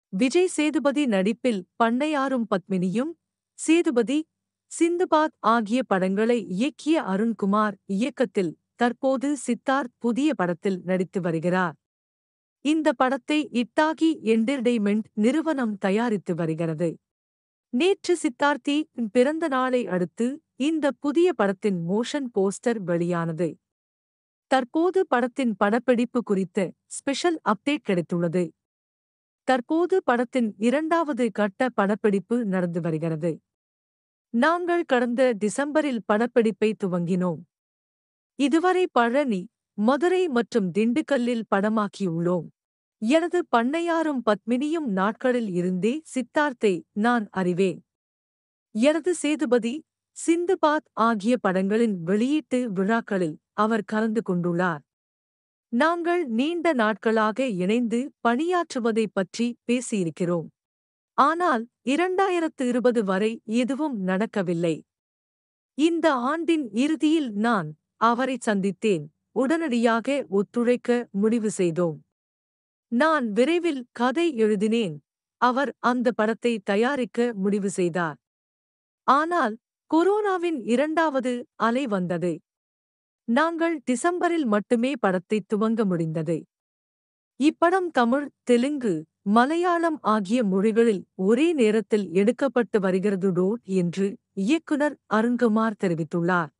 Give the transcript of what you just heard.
விஜய் சேதுபதி நடிப்பில் பண்ணையாரும் பத்மினியும் சேதுபதி சிந்துபாத் ஆகிய படங்களை இயக்கிய அருண்குமார் இயக்கத்தில் தற்போது சித்தார்த் புதிய படத்தில் நடித்து வருகிறார் இந்த படத்தை இட்டாகி என்டர்டெய்மெண்ட் நிறுவனம் தயாரித்து வருகிறது நேற்று சித்தார்த்தி பிறந்த நாளை அடுத்து இந்த புதிய படத்தின் மோஷன் போஸ்டர் வெளியானது தற்போது படத்தின் படப்பிடிப்பு குறித்த ஸ்பெஷல் அப்டேட் கிடைத்துள்ளது தற்போது படத்தின் இரண்டாவது கட்ட படப்பிடிப்பு நடந்து வருகிறது நாங்கள் கடந்த டிசம்பரில் படப்பிடிப்பை துவங்கினோம் இதுவரை பழனி மதுரை மற்றும் திண்டுக்கல்லில் படமாக்கியுள்ளோம் எனது பண்ணையாரும் பத்மினியும் நாட்களில் இருந்தே சித்தார்த்தை நான் அறிவேன் எனது சேதுபதி சிந்துபாத் ஆகிய படங்களின் வெளியீட்டு விழாக்களில் அவர் கலந்து கொண்டுள்ளார் நாங்கள் நீண்ட நாட்களாக இணைந்து பணியாற்றுவதைப் பற்றி பேசியிருக்கிறோம் ஆனால் இரண்டாயிரத்து இருபது வரை எதுவும் நடக்கவில்லை இந்த ஆண்டின் இறுதியில் நான் அவரை சந்தித்தேன் உடனடியாக ஒத்துழைக்க முடிவு செய்தோம் நான் விரைவில் கதை எழுதினேன் அவர் அந்த படத்தை தயாரிக்க முடிவு செய்தார் ஆனால் கொரோனாவின் இரண்டாவது அலை வந்தது நாங்கள் டிசம்பரில் மட்டுமே படத்தை துவங்க முடிந்தது இப்படம் தமிழ் தெலுங்கு மலையாளம் ஆகிய மொழிகளில் ஒரே நேரத்தில் எடுக்கப்பட்டு வருகிறதுடோ என்று இயக்குனர் அருண்குமார் தெரிவித்துள்ளார்